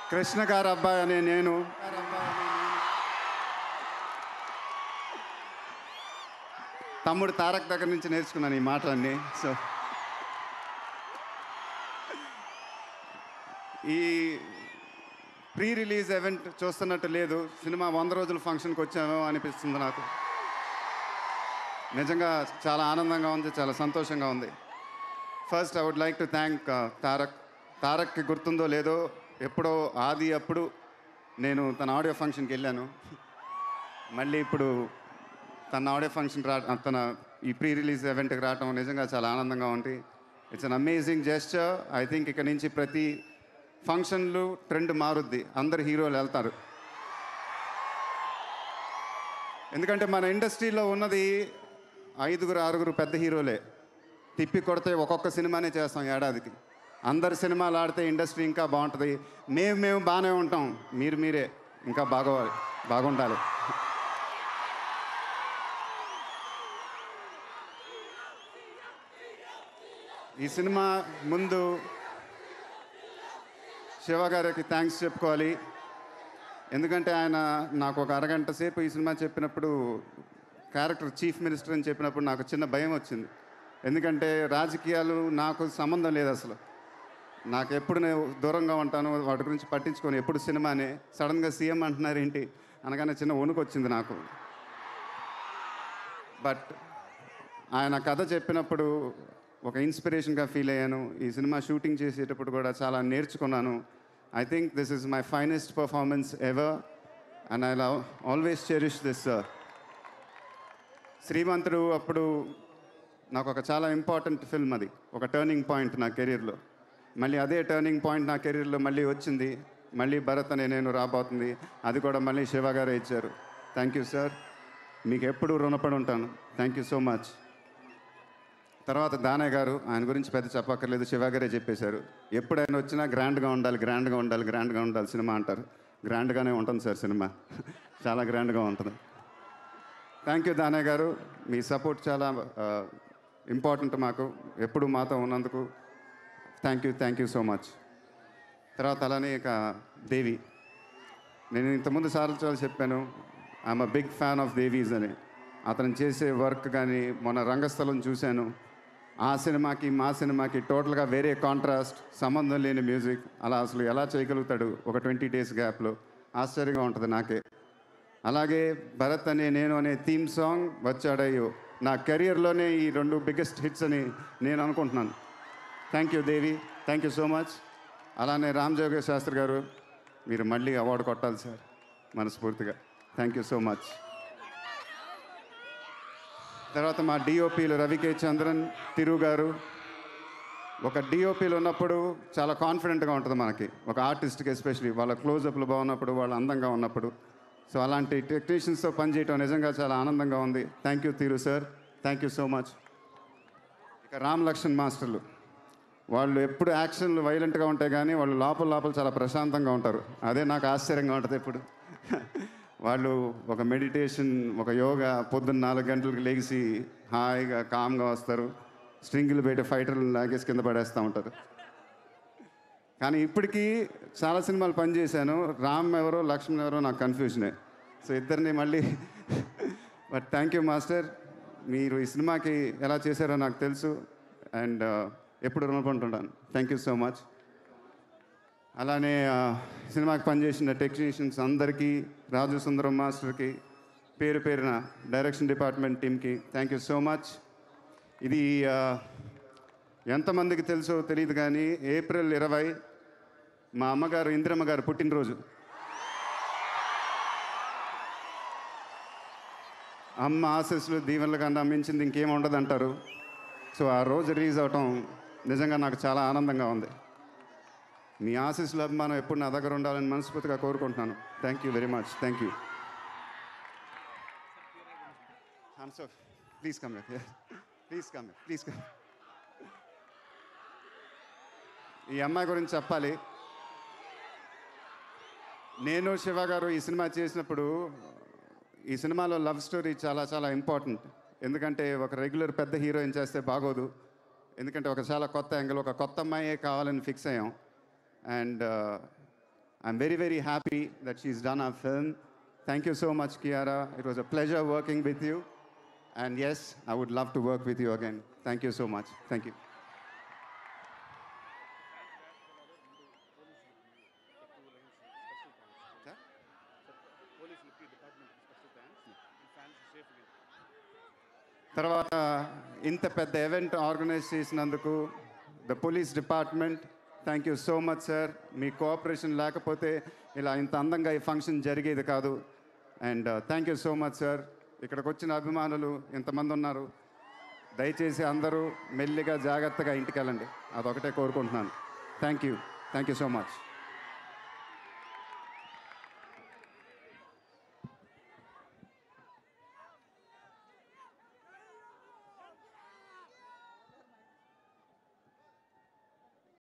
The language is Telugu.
కృష్ణ గారు అబ్బాయి అనే నేను తమ్ముడు తారక్ దగ్గర నుంచి నేర్చుకున్నాను ఈ మాటలన్నీ సో ఈ ప్రీ రిలీజ్ ఈవెంట్ చూస్తున్నట్టు లేదు సినిమా వంద రోజుల ఫంక్షన్కి వచ్చాను అనిపిస్తుంది నాకు నిజంగా చాలా ఆనందంగా ఉంది చాలా సంతోషంగా ఉంది first I would like to thank Tarak తారక్కి గుర్తుందో లేదో ఎప్పుడో ఆది అప్పుడు నేను తన ఆడియో ఫంక్షన్కి వెళ్ళాను మళ్ళీ ఇప్పుడు తన ఆడియో ఫంక్షన్ రా తన ఈ ప్రీ రిలీజ్ ఈవెంట్కి రావటం నిజంగా చాలా ఆనందంగా ఉంది it's an amazing gesture I think ఇక నుంచి ప్రతి ఫంక్షన్లు ట్రెండ్ మారుద్ది అందరు హీరోలు వెళ్తారు ఎందుకంటే మన ఇండస్ట్రీలో ఉన్నది ఐదుగురు ఆరుగురు పెద్ద హీరోలే తిప్పి కొడితే ఒక్కొక్క సినిమానే చేస్తాం ఏడాదికి అందరు సినిమాలు ఆడితే ఇండస్ట్రీ ఇంకా బాగుంటుంది మేము మేము బాగానే ఉంటాం మీరు మీరే ఇంకా బాగోవాలి బాగుండాలి ఈ సినిమా ముందు శివ గారికి థ్యాంక్స్ చెప్పుకోవాలి ఎందుకంటే ఆయన నాకు ఒక అరగంట సేపు ఈ సినిమా చెప్పినప్పుడు క్యారెక్టర్ చీఫ్ మినిస్టర్ అని చెప్పినప్పుడు నాకు చిన్న భయం వచ్చింది ఎందుకంటే రాజకీయాలు నాకు సంబంధం లేదు అసలు నాకు ఎప్పుడు నేను దూరంగా ఉంటాను వాటి గురించి పట్టించుకొని ఎప్పుడు సినిమానే సడన్గా సీఎం అంటున్నారు ఏంటి అనగానే చిన్న వణుకు వచ్చింది నాకు బట్ ఆయన కథ చెప్పినప్పుడు ఒక ఇన్స్పిరేషన్గా ఫీల్ అయ్యాను ఈ సినిమా షూటింగ్ చేసేటప్పుడు కూడా చాలా నేర్చుకున్నాను I think this is my finest performance ever and I love always cherish this sir Srimanthudu అప్పుడు నాకు ఒక చాలా ఇంపార్టెంట్ ఫిల్మ్ అది ఒక టర్నింగ్ పాయింట్ నా కెరీర్లో మళ్ళీ అదే టర్నింగ్ పాయింట్ నా కెరీర్లో మళ్ళీ వచ్చింది మళ్ళీ భరత్ అనే నేను రాబోతుంది అది కూడా మళ్ళీ శివ గారే ఇచ్చారు థ్యాంక్ యూ సార్ మీకు ఎప్పుడు రుణపడి ఉంటాను థ్యాంక్ యూ సో మచ్ తర్వాత దానయ్య గారు ఆయన గురించి పెద్ద చెప్పక్కర్లేదు శివ గారే చెప్పేశారు ఎప్పుడైనా వచ్చినా గ్రాండ్గా ఉండాలి గ్రాండ్గా ఉండాలి గ్రాండ్గా ఉండాలి సినిమా అంటారు గ్రాండ్గానే ఉంటుంది సార్ సినిమా చాలా గ్రాండ్గా ఉంటుంది థ్యాంక్ యూ దానయ్య గారు మీ సపోర్ట్ చాలా ఇంపార్టెంట్ మాకు ఎప్పుడు మాతో ఉన్నందుకు thank you thank you so much తర్వాత అలానే ఇక దేవి నేను ఇంతకుముందు సార్లు చాలా చెప్పాను I'm a big fan of Devi's అని అతను చేసే వర్క్ కానీ మొన్న రంగస్థలం చూశాను ఆ సినిమాకి మా సినిమాకి టోటల్గా వేరే కాంట్రాస్ట్ సంబంధం లేని మ్యూజిక్ అలా అసలు ఎలా చేయగలుగుతాడు ఒక ట్వంటీ డేస్ గ్యాప్లో ఆశ్చర్యంగా ఉంటుంది నాకే అలాగే భరత్ అనే నేను అనే థీమ్ సాంగ్ వచ్చాడయ్యో నా కెరియర్లోనే ఈ రెండు బిగ్గెస్ట్ హిట్స్ అని నేను అనుకుంటున్నాను thank you Devi thank you so much అలానే రామ్ జోగేష్ శాస్త్రి గారు మీరు మళ్ళీ అవార్డు కొట్టాలి సార్ మనస్ఫూర్తిగా థ్యాంక్ యూ సో మచ్ తర్వాత మా డిఓపీలు రవికే చంద్రన్ తిరు గారు ఒక డిఓపీలు ఉన్నప్పుడు చాలా కాన్ఫిడెంట్గా ఉంటుంది మనకి ఒక ఆర్టిస్ట్కి ఎస్పెషలీ వాళ్ళ క్లోజప్లు బాగున్నప్పుడు వాళ్ళు అందంగా ఉన్నప్పుడు సో అలాంటి టెక్నీషియన్స్తో పనిచేయటం నిజంగా చాలా ఆనందంగా ఉంది thank you Thiru sir thank you so much ఇక రామ్ లక్ష్మణ్ మాస్టర్లు వాళ్ళు ఎప్పుడు యాక్షన్లు వైలెంట్గా ఉంటాయి కానీ వాళ్ళు లోపల లోపల చాలా ప్రశాంతంగా ఉంటారు అదే నాకు ఆశ్చర్యంగా ఉంటుంది ఎప్పుడు వాళ్ళు ఒక మెడిటేషన్ ఒక యోగా పొద్దున్న నాలుగు గంటలకు లేచి హాయిగా కామ్గా వస్తారు స్ట్రింగులు పెట్టి ఫైటర్లు లాగేసి కింద పడేస్తూ ఉంటారు కానీ ఇప్పటికీ చాలా సినిమాలు పనిచేశాను రామ్ ఎవరో లక్ష్మణ్ ఎవరో నాకు కన్ఫ్యూజనే సో ఇద్దరిని మళ్ళీ బట్ థ్యాంక్ యూ మాస్టర్ మీరు ఈ సినిమాకి ఎలా చేశారో నాకు తెలుసు అండ్ ఎప్పుడు రుణపడుతుంటాను థ్యాంక్ యూ సో మచ్ అలానే ఆ, సినిమాకి పనిచేసిన టెక్నీషియన్స్ అందరికీ రాజు సుందరం మాస్టర్కి పేరు పేరున డైరెక్షన్ డిపార్ట్మెంట్ టీమ్కి థ్యాంక్ యూ సో మచ్ ఇది ఆ, ఎంతమందికి తెలుసో తెలియదు కానీ ఏప్రిల్ ఇరవై మా అమ్మగారు ఇందిరమ్మ గారు పుట్టినరోజు అమ్మ ఆశస్సులు దీవెనల కన్నా మించింది ఇంకేం ఉండదు అంటారు సో ఆ రోజు రిలీజ్ అవటం నిజంగా నాకు చాలా ఆనందంగా ఉంది మీ ఆశీస్సుల అభిమానం ఎప్పుడు నా దగ్గర ఉండాలని మనస్ఫూర్తిగా కోరుకుంటున్నాను thank you very much thank you please come please come please come ఈ అమ్మాయి గురించి చెప్పాలి నేను శివ గారు ఈ సినిమా చేసినప్పుడు ఈ సినిమాలో లవ్ స్టోరీ చాలా చాలా ఇంపార్టెంట్ ఎందుకంటే ఒక రెగ్యులర్ పెద్ద హీరోయిన్ చేస్తే బాగోదు ఎందుకంటే ఒక చాలా కొత్త యాంగిల్ ఒక కొత్త అమ్మాయే కావాలని ఫిక్స్ అయ్యాం and I'm very, very happy that she's done our film. Thank you so much, Kiara. It was a pleasure working with you. And yes, I would love to work with you again. Thank you so much. Thank you. తర్వాత ఇంత పెద్ద ఈవెంట్ ఆర్గనైజ్ చేసినందుకు the police department thank you so much sir మీ కోఆపరేషన్ లేకపోతే ఇలా ఇంత అందంగా ఈ ఫంక్షన్ జరిగేది కాదు and thank you so much sir ఇక్కడికి వచ్చిన అభిమానులు ఇంతమంది ఉన్నారు దయచేసి అందరూ మెల్లిగా జాగ్రత్తగా ఇంటికి వెళ్ళండి అదొకటే కోరుకుంటున్నాను thank you thank you so much